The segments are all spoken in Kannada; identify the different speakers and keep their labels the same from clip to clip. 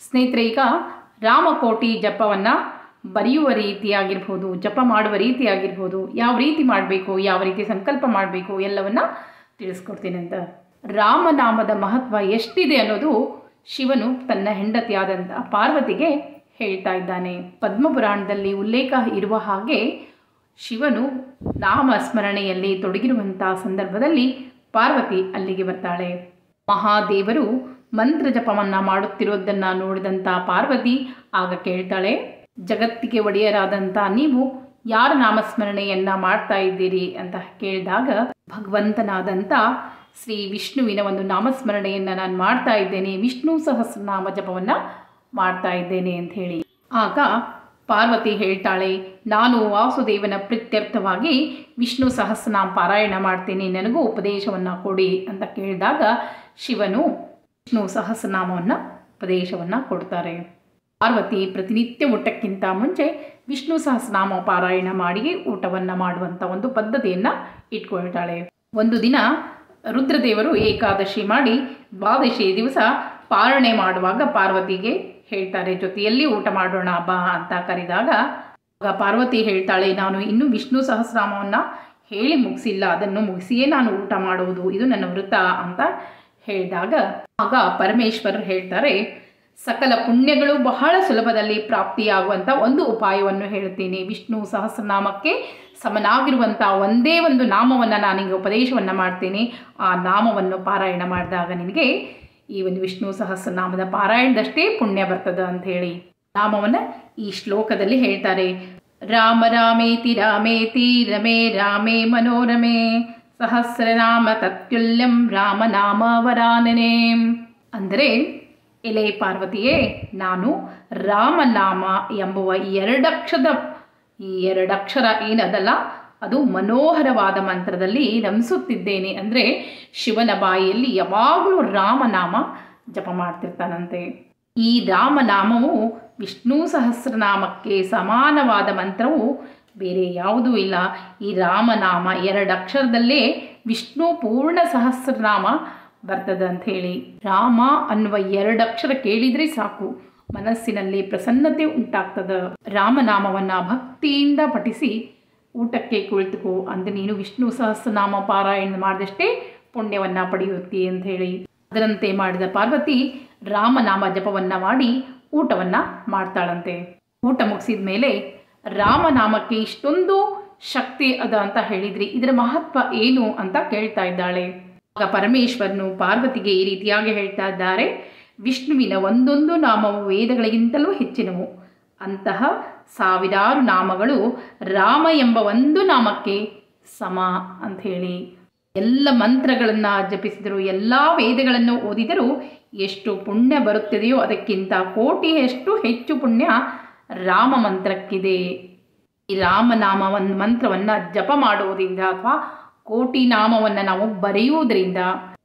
Speaker 1: ಸ್ನೇಹಿತರೆ ಈಗ ರಾಮಕೋಟಿ ಜಪವನ್ನು ಬರೆಯುವ ರೀತಿಯಾಗಿರ್ಬೋದು ಜಪ ಮಾಡುವ ರೀತಿಯಾಗಿರ್ಬೋದು ಯಾವ ರೀತಿ ಮಾಡಬೇಕು ಯಾವ ರೀತಿ ಸಂಕಲ್ಪ ಮಾಡಬೇಕು ಎಲ್ಲವನ್ನ ತಿಳಿಸ್ಕೊಡ್ತೀನಿ ಅಂತ ರಾಮನಾಮದ ಮಹತ್ವ ಎಷ್ಟಿದೆ ಅನ್ನೋದು ಶಿವನು ತನ್ನ ಹೆಂಡತಿಯಾದಂಥ ಪಾರ್ವತಿಗೆ ಹೇಳ್ತಾ ಇದ್ದಾನೆ ಪದ್ಮಪುರಾಣದಲ್ಲಿ ಉಲ್ಲೇಖ ಇರುವ ಹಾಗೆ ಶಿವನು ನಾಮ ಸ್ಮರಣೆಯಲ್ಲಿ ತೊಡಗಿರುವಂಥ ಸಂದರ್ಭದಲ್ಲಿ ಪಾರ್ವತಿ ಅಲ್ಲಿಗೆ ಬರ್ತಾಳೆ ಮಹಾದೇವರು ಮಂತ್ರ ಜಪವನ್ನು ಮಾಡುತ್ತಿರೋದನ್ನು ನೋಡಿದಂಥ ಪಾರ್ವತಿ ಆಗ ಕೇಳ್ತಾಳೆ ಜಗತ್ತಿಗೆ ಒಡೆಯರಾದಂಥ ನೀವು ಯಾರ ನಾಮಸ್ಮರಣೆಯನ್ನ ಮಾಡ್ತಾ ಇದ್ದೀರಿ ಅಂತ ಕೇಳಿದಾಗ ಭಗವಂತನಾದಂಥ ಶ್ರೀ ವಿಷ್ಣುವಿನ ಒಂದು ನಾಮಸ್ಮರಣೆಯನ್ನು ನಾನು ಮಾಡ್ತಾ ಇದ್ದೇನೆ ವಿಷ್ಣು ಸಹಸ್ರನಾಮ ಜಪವನ್ನು ಮಾಡ್ತಾ ಇದ್ದೇನೆ ಅಂತ ಹೇಳಿ ಆಗ ಪಾರ್ವತಿ ಹೇಳ್ತಾಳೆ ನಾನು ವಾಸುದೇವನ ಪ್ರೀತ್ಯರ್ಥವಾಗಿ ವಿಷ್ಣು ಸಹಸ್ರನಾಮ ಪಾರಾಯಣ ಮಾಡ್ತೀನಿ ನನಗೂ ಉಪದೇಶವನ್ನು ಕೊಡಿ ಅಂತ ಕೇಳಿದಾಗ ಶಿವನು ವಿಷ್ಣು ಸಹಸ್ರನಾಮವನ್ನು ಉಪದೇಶವನ್ನು ಕೊಡ್ತಾರೆ ಪಾರ್ವತಿ ಪ್ರತಿನಿತ್ಯ ಊಟಕ್ಕಿಂತ ಮುಂಚೆ ವಿಷ್ಣು ಸಹಸ್ರನಾಮ ಪಾರಾಯಣ ಮಾಡಿ ಊಟವನ್ನು ಮಾಡುವಂಥ ಒಂದು ಪದ್ಧತಿಯನ್ನು ಇಟ್ಕೊಳ್ತಾಳೆ ಒಂದು ದಿನ ರುದ್ರದೇವರು ಏಕಾದಶಿ ಮಾಡಿ ದ್ವಾದಶಿ ದಿವಸ ಪಾರಣೆ ಮಾಡುವಾಗ ಪಾರ್ವತಿಗೆ ಹೇಳ್ತಾರೆ ಜೊತೆಯಲ್ಲಿ ಊಟ ಮಾಡೋಣ ಬಾ ಅಂತ ಕರೆದಾಗ ಆಗ ಪಾರ್ವತಿ ಹೇಳ್ತಾಳೆ ನಾನು ಇನ್ನೂ ವಿಷ್ಣು ಸಹಸ್ರನಾಮವನ್ನು ಹೇಳಿ ಮುಗಿಸಿಲ್ಲ ಅದನ್ನು ಮುಗಿಸಿಯೇ ನಾನು ಊಟ ಮಾಡುವುದು ಇದು ನನ್ನ ವೃತ ಅಂತ ಹೇಳಿದಾಗ ಆಗ ಪರಮೇಶ್ವರರು ಹೇಳ್ತಾರೆ ಸಕಲ ಪುಣ್ಯಗಳು ಬಹಳ ಸುಲಭದಲ್ಲಿ ಪ್ರಾಪ್ತಿಯಾಗುವಂಥ ಒಂದು ಉಪಾಯವನ್ನು ಹೇಳ್ತೀನಿ ವಿಷ್ಣು ಸಹಸ್ರನಾಮಕ್ಕೆ ಸಮನಾಗಿರುವಂಥ ಒಂದೇ ಒಂದು ನಾಮವನ್ನು ನಾನಿಗೆ ಉಪದೇಶವನ್ನು ಮಾಡ್ತೀನಿ ಆ ನಾಮವನ್ನು ಪಾರಾಯಣ ಮಾಡಿದಾಗ ನಿನಗೆ ಈ ಒಂದು ವಿಷ್ಣು ಸಹಸ್ರನಾಮದ ಪಾರಾಯಣದಷ್ಟೇ ಪುಣ್ಯ ಬರ್ತದೆ ಅಂತ ಹೇಳಿ ನಾಮವನ್ನು ಈ ಶ್ಲೋಕದಲ್ಲಿ ಹೇಳ್ತಾರೆ ರಾಮ ರಾಮೇತಿ ರಾಮೇತಿ ರಮೇ ರಾಮೇ ಮನೋರಮೆ ಸಹಸ್ರನಾಮ ತತ್ಯುಲ್ಯಂ ರಾಮನಾಮ ವರಾನನೆ ಅಂದರೆ ಎಲೆ ಪಾರ್ವತಿಯೇ ನಾನು ರಾಮನಾಮ ಎಂಬುವ ಈ ಎರಡಕ್ಷರದ ಈ ಎರಡಕ್ಷರ ಏನದಲ್ಲ ಅದು ಮನೋಹರವಾದ ಮಂತ್ರದಲ್ಲಿ ರಮಿಸುತ್ತಿದ್ದೇನೆ ಅಂದರೆ ಶಿವನ ಬಾಯಿಯಲ್ಲಿ ಯಾವಾಗಲೂ ರಾಮನಾಮ ಜಪ ಮಾಡ್ತಿರ್ತಾನಂತೆ ಈ ರಾಮನಾಮವು ವಿಷ್ಣು ಸಹಸ್ರನಾಮಕ್ಕೆ ಸಮಾನವಾದ ಮಂತ್ರವು ಬೇರೆ ಯಾವುದೂ ಇಲ್ಲ ಈ ರಾಮನಾಮ ಎರಡಕ್ಷರದಲ್ಲೇ ವಿಷ್ಣು ಪೂರ್ಣ ಸಹಸ್ರನಾಮ ಬರ್ತದೆ ಅಂತ ಹೇಳಿ ರಾಮ ಅನ್ನುವ ಎರಡಕ್ಷರ ಕೇಳಿದರೆ ಸಾಕು ಮನಸ್ಸಿನಲ್ಲಿ ಪ್ರಸನ್ನತೆ ಉಂಟಾಗ್ತದೆ ರಾಮನಾಮವನ್ನು ಭಕ್ತಿಯಿಂದ ಪಠಿಸಿ ಊಟಕ್ಕೆ ಕುಳಿತುಕೋ ಅಂದರೆ ನೀನು ವಿಷ್ಣು ಸಹಸ್ರನಾಮ ಪಾರಾಯಣ ಮಾಡಿದಷ್ಟೇ ಪುಣ್ಯವನ್ನು ಪಡೆಯುತ್ತಿ ಅಂತ ಹೇಳಿ ಅದರಂತೆ ಮಾಡಿದ ಪಾರ್ವತಿ ರಾಮನಾಮ ಜಪವನ್ನು ಮಾಡಿ ಊಟವನ್ನು ಮಾಡ್ತಾಳಂತೆ ಊಟ ಮುಗಿಸಿದ ಮೇಲೆ ರಾಮನಾಮಕ್ಕೆ ಇಷ್ಟೊಂದು ಶಕ್ತಿ ಅದ ಅಂತ ಹೇಳಿದ್ರಿ ಇದರ ಮಹತ್ವ ಏನು ಅಂತ ಕೇಳ್ತಾ ಇದ್ದಾಳೆ ಆಗ ಪರಮೇಶ್ವರನು ಪಾರ್ವತಿಗೆ ಈ ರೀತಿಯಾಗಿ ಹೇಳ್ತಾ ಇದ್ದಾರೆ ವಿಷ್ಣುವಿನ ಒಂದೊಂದು ನಾಮವು ವೇದಗಳಿಗಿಂತಲೂ ಹೆಚ್ಚಿನವು ಅಂತಹ ಸಾವಿರಾರು ನಾಮಗಳು ರಾಮ ಎಂಬ ಒಂದು ನಾಮಕ್ಕೆ ಸಮ ಅಂತ ಹೇಳಿ ಎಲ್ಲ ಮಂತ್ರಗಳನ್ನು ಜಪಿಸಿದರು ಎಲ್ಲ ವೇದಗಳನ್ನು ಓದಿದರೂ ಎಷ್ಟು ಪುಣ್ಯ ಬರುತ್ತದೆಯೋ ಅದಕ್ಕಿಂತ ಕೋಟಿಯಷ್ಟು ಹೆಚ್ಚು ಪುಣ್ಯ ರಾಮ ಮಂತ್ರಕ್ಕಿದೆ ಈ ರಾಮನಾಮವನ್ನು ಮಂತ್ರವನ್ನು ಜಪ ಮಾಡುವುದರಿಂದ ಅಥವಾ ಕೋಟಿ ನಾಮವನ್ನು ನಾವು ಬರೆಯುವುದರಿಂದ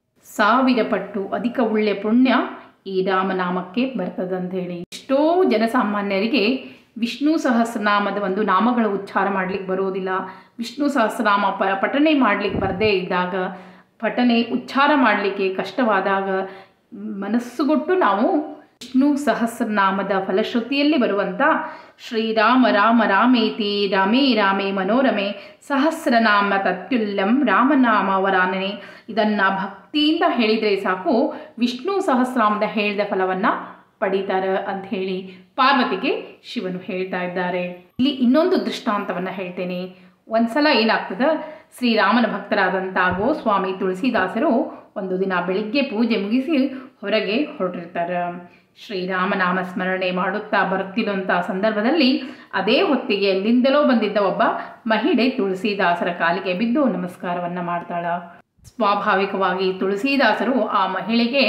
Speaker 1: ಸಾವಿರ ಪಟ್ಟು ಅಧಿಕ ಒಳ್ಳೆಯ ಪುಣ್ಯ ಈ ರಾಮನಾಮಕ್ಕೆ ಬರ್ತದೆ ಅಂತ ಹೇಳಿ ಎಷ್ಟೋ ಜನಸಾಮಾನ್ಯರಿಗೆ ವಿಷ್ಣು ಸಹಸ್ರನಾಮದ ಒಂದು ನಾಮಗಳ ಉಚ್ಚಾರ ಮಾಡಲಿಕ್ಕೆ ಬರೋದಿಲ್ಲ ವಿಷ್ಣು ಸಹಸ್ರನಾಮ ಪ ಪಠನೆ ಮಾಡಲಿಕ್ಕೆ ಬರದೇ ಇದ್ದಾಗ ಪಠನೆ ಉಚ್ಚಾರ ಮಾಡಲಿಕ್ಕೆ ಕಷ್ಟವಾದಾಗ ಮನಸ್ಸುಗೊಟ್ಟು ನಾವು ವಿಷ್ಣು ಸಹಸ್ರನಾಮದ ಫಲಶ್ರುತಿಯಲ್ಲಿ ಬರುವಂಥ ಶ್ರೀರಾಮ ರಾಮ ರಾಮೇತಿ ರಾಮೇ ರಾಮೇ ಮನೋರಮೆ ಸಹಸ್ರನಾಮ ತತ್ಯುಲ್ಯಂ ರಾಮನಾಮ ವರಾನನೆ ಇದನ್ನು ಭಕ್ತಿಯಿಂದ ಹೇಳಿದರೆ ಸಾಕು ವಿಷ್ಣು ಸಹಸ್ರನಾಮದ ಹೇಳಿದ ಫಲವನ್ನು ಪಡೀತಾರೆ ಅಂತ ಹೇಳಿ ಪಾರ್ವತಿಗೆ ಶಿವನು ಹೇಳ್ತಾ ಇದ್ದಾರೆ ಇಲ್ಲಿ ಇನ್ನೊಂದು ದೃಷ್ಟಾಂತವನ್ನು ಹೇಳ್ತೇನೆ ಒಂದ್ಸಲ ಏನಾಗ್ತದೆ ಶ್ರೀರಾಮನ ಭಕ್ತರಾದಂಥ ಗೋಸ್ವಾಮಿ ತುಳಸಿದಾಸರು ಒಂದು ದಿನ ಬೆಳಿಗ್ಗೆ ಪೂಜೆ ಮುಗಿಸಿ ಹೊರಗೆ ಹೊರಟಿರ್ತಾರೆ ಶ್ರೀರಾಮನಾಮ ಸ್ಮರಣೆ ಮಾಡುತ್ತಾ ಬರ್ತಿರುವಂಥ ಸಂದರ್ಭದಲ್ಲಿ ಅದೇ ಹೊತ್ತಿಗೆ ಎಲ್ಲಿಂದಲೋ ಬಂದಿದ್ದ ಒಬ್ಬ ಮಹಿಳೆ ತುಳಸಿದಾಸರ ಕಾಲಿಗೆ ಬಿದ್ದು ನಮಸ್ಕಾರವನ್ನು ಮಾಡ್ತಾಳ ಸ್ವಾಭಾವಿಕವಾಗಿ ತುಳಸಿದಾಸರು ಆ ಮಹಿಳೆಗೆ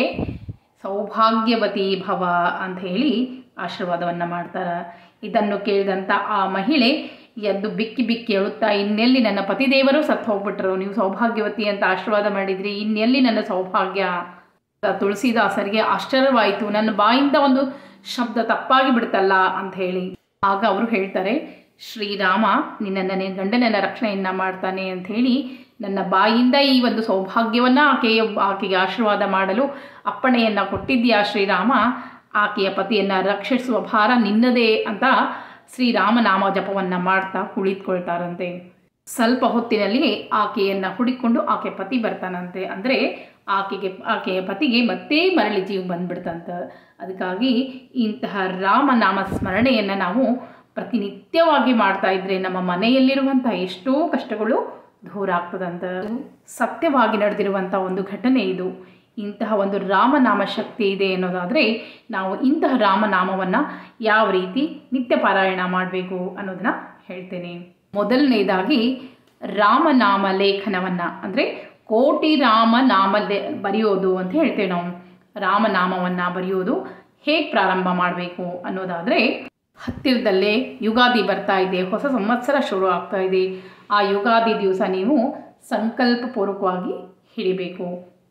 Speaker 1: ಸೌಭಾಗ್ಯವತಿ ಭವ ಅಂತ ಹೇಳಿ ಆಶೀರ್ವಾದವನ್ನು ಮಾಡ್ತಾರೆ ಇದನ್ನು ಕೇಳಿದಂಥ ಆ ಮಹಿಳೆ ಎದ್ದು ಬಿಕ್ಕಿ ಬಿಕ್ಕಿ ಹೇಳುತ್ತಾ ಇನ್ನೆಲ್ಲಿ ನನ್ನ ಪತಿದೇವರು ಸತ್ತು ಹೋಗ್ಬಿಟ್ರು ನೀವು ಸೌಭಾಗ್ಯವತಿ ಅಂತ ಆಶೀರ್ವಾದ ಮಾಡಿದ್ರಿ ಇನ್ನೆಲ್ಲಿ ನನ್ನ ಸೌಭಾಗ್ಯ ತುಳಸಿದಾಸರಿಗೆ ಆಶ್ಚರ್ಯವಾಯಿತು ನನ್ನ ಬಾಯಿಂದ ಒಂದು ಶಬ್ದ ತಪ್ಪಾಗಿ ಬಿಡ್ತಲ್ಲ ಅಂತ ಹೇಳಿ ಆಗ ಅವರು ಹೇಳ್ತಾರೆ ಶ್ರೀರಾಮ ನಿನ್ನ ನನ್ನ ಗಂಡನನ್ನ ರಕ್ಷಣೆಯನ್ನು ಮಾಡ್ತಾನೆ ಅಂತ ಹೇಳಿ ನನ್ನ ಬಾಯಿಂದ ಈ ಒಂದು ಸೌಭಾಗ್ಯವನ್ನು ಆಕೆಯ ಆಕೆಗೆ ಆಶೀರ್ವಾದ ಮಾಡಲು ಅಪ್ಪಣೆಯನ್ನು ಕೊಟ್ಟಿದ್ದೀಯಾ ಶ್ರೀರಾಮ ಆಕೆಯ ಪತಿಯನ್ನು ರಕ್ಷಿಸುವ ಭಾರ ನಿನ್ನದೇ ಅಂತ ಶ್ರೀರಾಮನಾಮ ಜಪವನ್ನು ಮಾಡ್ತಾ ಕುಳಿತುಕೊಳ್ತಾರಂತೆ ಸ್ವಲ್ಪ ಹೊತ್ತಿನಲ್ಲಿ ಆಕೆಯನ್ನು ಹುಡುಕೊಂಡು ಆಕೆ ಪತಿ ಬರ್ತಾನಂತೆ ಅಂದರೆ ಆಕೆಗೆ ಆಕೆಯ ಪತಿಗೆ ಮತ್ತೆ ಮರಳಿ ಜೀವ ಬಂದ್ಬಿಡ್ತಂತ ಅದಕ್ಕಾಗಿ ಇಂತಹ ರಾಮನಾಮ ಸ್ಮರಣೆಯನ್ನು ನಾವು ಪ್ರತಿನಿತ್ಯವಾಗಿ ಮಾಡ್ತಾ ಇದ್ರೆ ನಮ್ಮ ಮನೆಯಲ್ಲಿರುವಂಥ ಎಷ್ಟೋ ಕಷ್ಟಗಳು ದೂರ ಆಗ್ತದಂತ ಸತ್ಯವಾಗಿ ನಡೆದಿರುವಂಥ ಒಂದು ಘಟನೆ ಇದು ಇಂತಹ ಒಂದು ರಾಮನಾಮ ಶಕ್ತಿ ಇದೆ ಅನ್ನೋದಾದರೆ ನಾವು ಇಂತಹ ರಾಮನಾಮವನ್ನು ಯಾವ ರೀತಿ ನಿತ್ಯ ಪಾರಾಯಣ ಮಾಡಬೇಕು ಅನ್ನೋದನ್ನ ಹೇಳ್ತೇನೆ ಮೊದಲನೇದಾಗಿ ರಾಮನಾಮ ಲೇಖನವನ್ನು ಅಂದರೆ ಕೋಟಿ ರಾಮನಾಮ ಲೇ ಬರೆಯೋದು ಅಂತ ಹೇಳ್ತೇವೆ ನಾವು ರಾಮನಾಮವನ್ನು ಬರೆಯೋದು ಹೇಗೆ ಪ್ರಾರಂಭ ಮಾಡಬೇಕು ಅನ್ನೋದಾದರೆ ಹತ್ತಿರದಲ್ಲೇ ಯುಗಾದಿ ಬರ್ತಾ ಇದೆ ಹೊಸ ಸಂವತ್ಸರ ಶುರು ಆಗ್ತಾ ಇದೆ ಆ ಯುಗಾದಿ ದಿವಸ ನೀವು ಸಂಕಲ್ಪಪೂರ್ವಕವಾಗಿ ಹಿಡಿಬೇಕು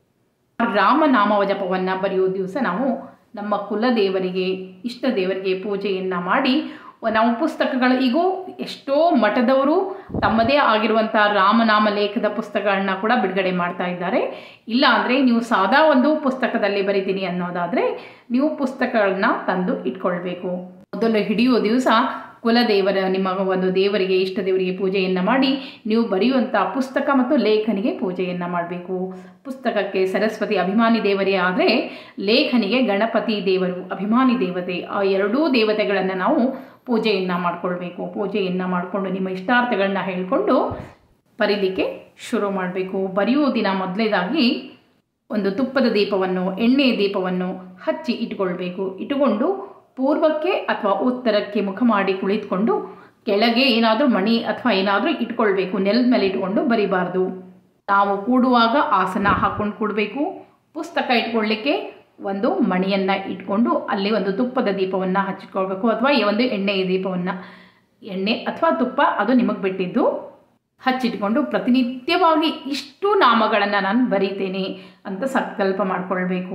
Speaker 1: ರಾಮನಾಮ ಜಪವನ್ನು ಬರೆಯೋ ದಿವಸ ನಾವು ನಮ್ಮ ಕುಲದೇವರಿಗೆ ಇಷ್ಟ ದೇವರಿಗೆ ಪೂಜೆಯನ್ನು ಮಾಡಿ ನಾವು ಪುಸ್ತಕಗಳು ಈಗೂ ಎಷ್ಟೋ ಮಠದವರು ತಮ್ಮದೇ ಆಗಿರುವಂಥ ರಾಮನಾಮ ಲೇಖದ ಪುಸ್ತಕಗಳನ್ನ ಕೂಡ ಬಿಡುಗಡೆ ಮಾಡ್ತಾ ಇದ್ದಾರೆ ಇಲ್ಲ ಅಂದರೆ ನೀವು ಸಾದಾ ಒಂದು ಪುಸ್ತಕದಲ್ಲಿ ಬರಿತೀನಿ ಅನ್ನೋದಾದರೆ ನೀವು ಪುಸ್ತಕಗಳನ್ನ ತಂದು ಇಟ್ಕೊಳ್ಬೇಕು ಮೊದಲು ಹಿಡಿಯೋ ದಿವಸ ಕುಲದೇವರ ನಿಮ್ಮ ಒಂದು ದೇವರಿಗೆ ಇಷ್ಟ ದೇವರಿಗೆ ಪೂಜೆಯನ್ನು ಮಾಡಿ ನೀವು ಬರೆಯುವಂಥ ಪುಸ್ತಕ ಮತ್ತು ಲೇಖನಿಗೆ ಪೂಜೆಯನ್ನು ಮಾಡಬೇಕು ಪುಸ್ತಕಕ್ಕೆ ಸರಸ್ವತಿ ಅಭಿಮಾನಿ ದೇವರೇ ಆದರೆ ಲೇಖನಿಗೆ ಗಣಪತಿ ದೇವರು ಅಭಿಮಾನಿ ದೇವತೆ ಆ ಎರಡೂ ದೇವತೆಗಳನ್ನು ನಾವು ಪೂಜೆಯನ್ನು ಮಾಡಿಕೊಳ್ಬೇಕು ಪೂಜೆಯನ್ನು ಮಾಡಿಕೊಂಡು ನಿಮ್ಮ ಇಷ್ಟಾರ್ಥಗಳನ್ನ ಹೇಳಿಕೊಂಡು ಬರೀಲಿಕ್ಕೆ ಶುರು ಮಾಡಬೇಕು ಬರೆಯುವ ದಿನ ಮೊದಲೇದಾಗಿ ಒಂದು ತುಪ್ಪದ ದೀಪವನ್ನು ಎಣ್ಣೆಯ ದೀಪವನ್ನು ಹಚ್ಚಿ ಇಟ್ಕೊಳ್ಬೇಕು ಇಟ್ಟುಕೊಂಡು ಪೂರ್ವಕ್ಕೆ ಅಥವಾ ಉತ್ತರಕ್ಕೆ ಮುಖ ಮಾಡಿ ಕುಳಿತುಕೊಂಡು ಕೆಳಗೆ ಏನಾದರೂ ಮಣಿ ಅಥವಾ ಏನಾದರೂ ಇಟ್ಕೊಳ್ಬೇಕು ನೆಲದ ಮೇಲೆ ಇಟ್ಕೊಂಡು ಬರಿಬಾರ್ದು ನಾವು ಕೂಡುವಾಗ ಆಸನ ಹಾಕ್ಕೊಂಡು ಕೂಡಬೇಕು ಪುಸ್ತಕ ಇಟ್ಕೊಳ್ಳಿಕ್ಕೆ ಒಂದು ಮಣಿಯನ್ನು ಇಟ್ಕೊಂಡು ಅಲ್ಲಿ ಒಂದು ತುಪ್ಪದ ದೀಪವನ್ನು ಹಚ್ಚಿಕೊಳ್ಬೇಕು ಅಥವಾ ಈ ಒಂದು ಎಣ್ಣೆಯ ದೀಪವನ್ನು ಎಣ್ಣೆ ಅಥವಾ ತುಪ್ಪ ಅದು ನಿಮಗೆ ಬಿಟ್ಟಿದ್ದು ಹಚ್ಚಿಟ್ಕೊಂಡು ಪ್ರತಿನಿತ್ಯವಾಗಿ ಇಷ್ಟು ನಾಮಗಳನ್ನು ನಾನು ಬರೀತೇನೆ ಅಂತ ಸಂಕಲ್ಪ ಮಾಡಿಕೊಳ್ಬೇಕು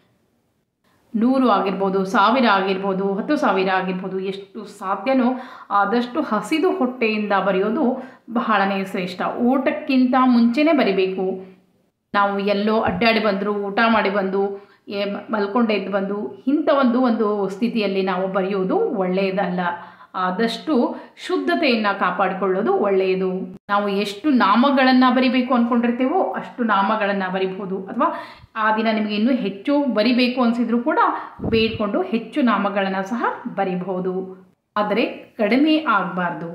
Speaker 1: ನೂರು ಆಗಿರ್ಬೋದು ಸಾವಿರ ಆಗಿರ್ಬೋದು ಹತ್ತು ಸಾವಿರ ಆಗಿರ್ಬೋದು ಎಷ್ಟು ಸಾಧ್ಯನೋ ಆದಷ್ಟು ಹಸಿದು ಹೊಟ್ಟೆಯಿಂದ ಬರೆಯೋದು ಬಹಳನೇ ಶ್ರೇಷ್ಠ ಊಟಕ್ಕಿಂತ ಮುಂಚೆನೇ ಬರಿಬೇಕು ನಾವು ಎಲ್ಲೋ ಅಡ್ಡಾಡಿ ಬಂದರು ಊಟ ಮಾಡಿ ಬಂದು ಏ ಮಲ್ಕೊಂಡೆ ಎದ್ದು ಬಂದು ಇಂಥ ಒಂದು ಒಂದು ಸ್ಥಿತಿಯಲ್ಲಿ ನಾವು ಬರೆಯೋದು ಒಳ್ಳೆಯದಲ್ಲ ಆದಷ್ಟು ಶುದ್ಧತೆಯನ್ನು ಕಾಪಾಡಿಕೊಳ್ಳೋದು ಒಳ್ಳೆಯದು ನಾವು ಎಷ್ಟು ನಾಮಗಳನ್ನು ಬರಿಬೇಕು ಅಂದ್ಕೊಂಡಿರ್ತೇವೋ ಅಷ್ಟು ನಾಮಗಳನ್ನು ಬರಿಬೋದು ಅಥವಾ ಆ ದಿನ ನಿಮಗೆ ಇನ್ನೂ ಹೆಚ್ಚು ಬರಿಬೇಕು ಅನಿಸಿದ್ರು ಕೂಡ ಬೇಡ್ಕೊಂಡು ಹೆಚ್ಚು ನಾಮಗಳನ್ನು ಸಹ ಬರಿಬಹುದು ಆದರೆ ಕಡಿಮೆ ಆಗಬಾರ್ದು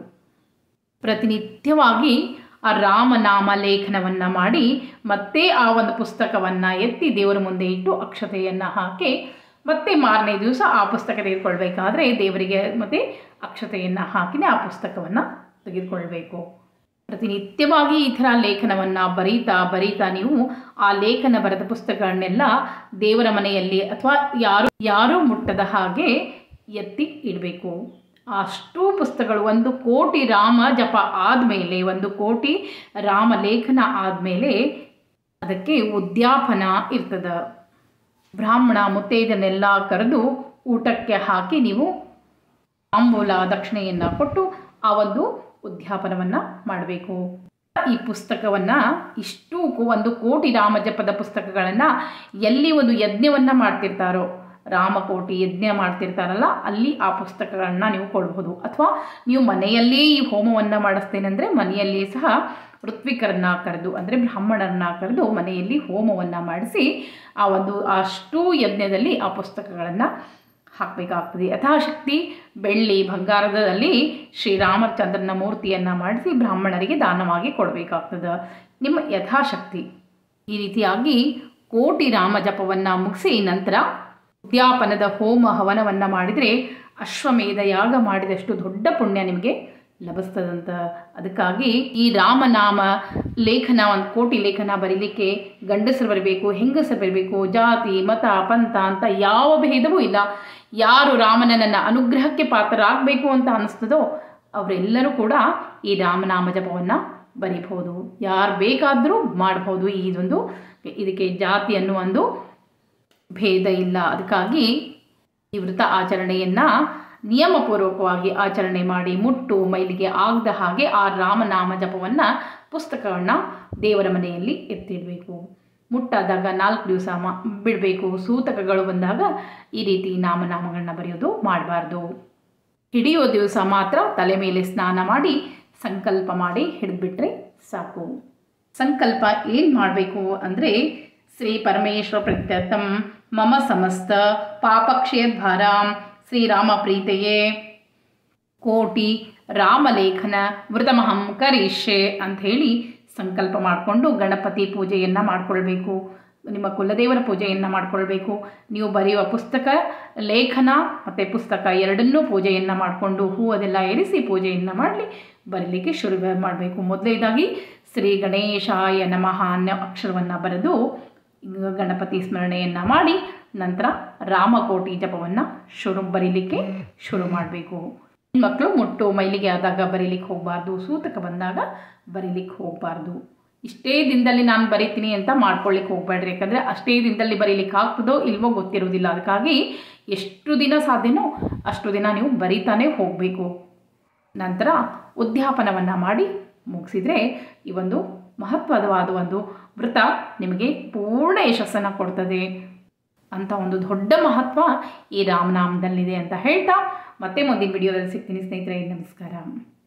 Speaker 1: ಪ್ರತಿನಿತ್ಯವಾಗಿ ಆ ರಾಮನಾಮ ಲೇಖನವನ್ನು ಮಾಡಿ ಮತ್ತೆ ಆ ಒಂದು ಪುಸ್ತಕವನ್ನು ಎತ್ತಿ ದೇವರ ಮುಂದೆ ಇಟ್ಟು ಅಕ್ಷತೆಯನ್ನು ಹಾಕಿ ಮತ್ತೆ ಮಾರನೇ ದಿವಸ ಆ ಪುಸ್ತಕ ತೆಗೆದುಕೊಳ್ಬೇಕಾದ್ರೆ ದೇವರಿಗೆ ಮತ್ತೆ ಅಕ್ಷತೆಯನ್ನು ಹಾಕಿನೇ ಆ ಪುಸ್ತಕವನ್ನು ತೆಗೆದುಕೊಳ್ಬೇಕು ಪ್ರತಿನಿತ್ಯವಾಗಿ ಈ ಥರ ಲೇಖನವನ್ನು ಬರೀತಾ ಬರೀತಾ ನೀವು ಆ ಲೇಖನ ಬರೆದ ಪುಸ್ತಕಗಳನ್ನೆಲ್ಲ ದೇವರ ಮನೆಯಲ್ಲಿ ಅಥವಾ ಯಾರು ಯಾರೂ ಮುಟ್ಟದ ಹಾಗೆ ಎತ್ತಿ ಇಡಬೇಕು ಅಷ್ಟೂ ಪುಸ್ತಕಗಳು ಒಂದು ಕೋಟಿ ರಾಮ ಜಪ ಆದಮೇಲೆ ಒಂದು ಕೋಟಿ ರಾಮ ಲೇಖನ ಆದಮೇಲೆ ಅದಕ್ಕೆ ಉದ್ಯಾಪನ ಇರ್ತದ ಬ್ರಾಹ್ಮಣ ಮುತ್ತೈದನ್ನೆಲ್ಲ ಕರೆದು ಊಟಕ್ಕೆ ಹಾಕಿ ನೀವು ತಾಂಬೂಲ ದಕ್ಷಿಣೆಯನ್ನು ಕೊಟ್ಟು ಆ ಒಂದು ಉದ್ಯಾಪನವನ್ನು ಮಾಡಬೇಕು ಈ ಪುಸ್ತಕವನ್ನು ಇಷ್ಟು ಒಂದು ಕೋಟಿ ರಾಮ ಜಪದ ಪುಸ್ತಕಗಳನ್ನು ಎಲ್ಲಿ ಒಂದು ಯಜ್ಞವನ್ನು ಮಾಡ್ತಿರ್ತಾರೋ ರಾಮಕೋಟಿ ಯಜ್ಞ ಮಾಡ್ತಿರ್ತಾರಲ್ಲ ಅಲ್ಲಿ ಆ ಪುಸ್ತಕಗಳನ್ನ ನೀವು ಕೊಡ್ಬೋದು ಅಥವಾ ನೀವು ಮನೆಯಲ್ಲೇ ಈ ಹೋಮವನ್ನು ಮಾಡಿಸ್ತೇನೆ ಅಂದರೆ ಮನೆಯಲ್ಲಿ ಸಹ ಋತ್ವಿಕರನ್ನ ಕರೆದು ಅಂದರೆ ಬ್ರಾಹ್ಮಣರನ್ನ ಕರೆದು ಮನೆಯಲ್ಲಿ ಹೋಮವನ್ನು ಮಾಡಿಸಿ ಆ ಒಂದು ಅಷ್ಟು ಯಜ್ಞದಲ್ಲಿ ಆ ಪುಸ್ತಕಗಳನ್ನು ಹಾಕಬೇಕಾಗ್ತದೆ ಯಥಾಶಕ್ತಿ ಬೆಳ್ಳಿ ಬಂಗಾರದಲ್ಲಿ ಶ್ರೀರಾಮಚಂದ್ರನ ಮೂರ್ತಿಯನ್ನು ಮಾಡಿಸಿ ಬ್ರಾಹ್ಮಣರಿಗೆ ದಾನವಾಗಿ ಕೊಡಬೇಕಾಗ್ತದೆ ನಿಮ್ಮ ಯಥಾಶಕ್ತಿ ಈ ರೀತಿಯಾಗಿ ಕೋಟಿ ರಾಮ ಜಪವನ್ನು ಮುಗಿಸಿ ನಂತರ ಉದ್ಯಾಪನದ ಹೋಮ ಹವನವನ್ನು ಮಾಡಿದರೆ ಅಶ್ವಮೇಧ ಯಾಗ ಮಾಡಿದಷ್ಟು ದೊಡ್ಡ ಪುಣ್ಯ ನಿಮಗೆ ಲಭಿಸ್ತದಂತ ಅದಕ್ಕಾಗಿ ಈ ರಾಮನಾಮ ಲೇಖನ ಒಂದು ಕೋಟಿ ಲೇಖನ ಬರೀಲಿಕ್ಕೆ ಗಂಡಸರು ಬರಬೇಕು ಹೆಂಗಸರು ಬರಬೇಕು ಜಾತಿ ಮತ ಪಂಥ ಅಂತ ಯಾವ ಭೇದವೂ ಇಲ್ಲ ಯಾರು ರಾಮನ ನನ್ನ ಅನುಗ್ರಹಕ್ಕೆ ಪಾತ್ರರಾಗಬೇಕು ಅಂತ ಅನಿಸ್ತದೋ ಅವರೆಲ್ಲರೂ ಕೂಡ ಈ ರಾಮನಾಮ ಜಪವನ್ನು ಬರಿಬಹುದು ಯಾರು ಬೇಕಾದರೂ ಮಾಡ್ಬೋದು ಇದೊಂದು ಇದಕ್ಕೆ ಜಾತಿ ಅನ್ನುವ ಒಂದು ಭೇದ ಇಲ್ಲ ಅದಕ್ಕಾಗಿ ಈ ವೃತ ಆಚರಣೆಯನ್ನು ನಿಯಮಪೂರ್ವಕವಾಗಿ ಆಚರಣೆ ಮಾಡಿ ಮುಟ್ಟು ಮೈಲಿಗೆ ಆಗದ ಹಾಗೆ ಆ ರಾಮನಾಮ ಜಪವನ್ನು ಪುಸ್ತಕಗಳನ್ನ ದೇವರ ಮನೆಯಲ್ಲಿ ಎತ್ತಿಡಬೇಕು ಮುಟ್ಟಾದಾಗ ನಾಲ್ಕು ದಿವಸ ಮ ಬಿಡಬೇಕು ಸೂತಕಗಳು ಬಂದಾಗ ಈ ರೀತಿ ನಾಮನಾಮಗಳನ್ನ ಬರೆಯೋದು ಮಾಡಬಾರ್ದು ಹಿಡಿಯೋ ದಿವಸ ಮಾತ್ರ ತಲೆ ಮೇಲೆ ಸ್ನಾನ ಮಾಡಿ ಸಂಕಲ್ಪ ಮಾಡಿ ಹಿಡಿದ್ಬಿಟ್ರೆ ಸಾಕು ಸಂಕಲ್ಪ ಏನು ಮಾಡಬೇಕು ಅಂದರೆ ಶ್ರೀ ಪರಮೇಶ್ವರ ಪ್ರತ್ಯರ್ಥಂ ಮಮ ಸಮಸ್ತ ಪಾಪಕ್ಷೇದ್ಭಾರ ಶ್ರೀರಾಮ ಪ್ರೀತೆಯೇ ಕೋಟಿ ರಾಮಲೇಖನ ವೃತಮಹಂ ಕರಿಷ್ಯೆ ಅಂಥೇಳಿ ಸಂಕಲ್ಪ ಮಾಡಿಕೊಂಡು ಗಣಪತಿ ಪೂಜೆಯನ್ನು ಮಾಡಿಕೊಳ್ಬೇಕು ನಿಮ್ಮ ಕುಲದೇವರ ಪೂಜೆಯನ್ನು ಮಾಡಿಕೊಳ್ಬೇಕು ನೀವು ಬರೆಯುವ ಪುಸ್ತಕ ಲೇಖನ ಮತ್ತು ಪುಸ್ತಕ ಎರಡನ್ನೂ ಪೂಜೆಯನ್ನು ಮಾಡಿಕೊಂಡು ಹೂ ಅದೆಲ್ಲ ಏರಿಸಿ ಪೂಜೆಯನ್ನು ಮಾಡಲಿ ಬರೀಲಿಕ್ಕೆ ಶುರು ಮಾಡಬೇಕು ಮೊದಲನೇದಾಗಿ ಶ್ರೀ ಗಣೇಶಾಯ ನಮಃ ಅನ್ನೋ ಅಕ್ಷರವನ್ನು ಬರೆದು ಗಣಪತಿ ಸ್ಮರಣೆಯನ್ನು ಮಾಡಿ ನಂತರ ರಾಮಕೋಟಿ ಜಪವನ್ನು ಶುರು ಬರೀಲಿಕ್ಕೆ ಶುರು ಮಾಡಬೇಕು ಮಕ್ಕಳು ಮುಟ್ಟು ಮೈಲಿಗೆ ಆದಾಗ ಬರೀಲಿಕ್ಕೆ ಹೋಗಬಾರ್ದು ಸೂತಕ ಬಂದಾಗ ಬರೀಲಿಕ್ಕೆ ಹೋಗಬಾರ್ದು ಇಷ್ಟೇ ದಿನದಲ್ಲಿ ನಾನು ಬರಿತೀನಿ ಅಂತ ಮಾಡ್ಕೊಳ್ಳಿಕ್ಕೆ ಹೋಗ್ಬೇಡ್ರಿ ಯಾಕಂದರೆ ಅಷ್ಟೇ ದಿನದಲ್ಲಿ ಬರೀಲಿಕ್ಕೆ ಆಗ್ತದೋ ಇಲ್ವೋ ಗೊತ್ತಿರೋದಿಲ್ಲ ಅದಕ್ಕಾಗಿ ಎಷ್ಟು ದಿನ ಸಾಧ್ಯನೋ ಅಷ್ಟು ದಿನ ನೀವು ಬರಿತಾನೆ ಹೋಗಬೇಕು ನಂತರ ಉದ್ಯಾಪನವನ್ನು ಮಾಡಿ ಮುಗಿಸಿದರೆ ಈ ಒಂದು ಮಹತ್ವವಾದ ಒಂದು ವ್ರತ ನಿಮಗೆ ಪೂರ್ಣ ಯಶಸ್ಸನ್ನು ಕೊಡ್ತದೆ ಅಂತ ಒಂದು ದೊಡ್ಡ ಮಹತ್ವ ಈ ರಾಮನಾಮದಲ್ಲಿದೆ ಅಂತ ಹೇಳ್ತಾ ಮತ್ತೆ ಮುಂದಿನ ವಿಡಿಯೋದಲ್ಲಿ ಸಿಗ್ತೀನಿ ಸ್ನೇಹಿತರೆ ನಮಸ್ಕಾರ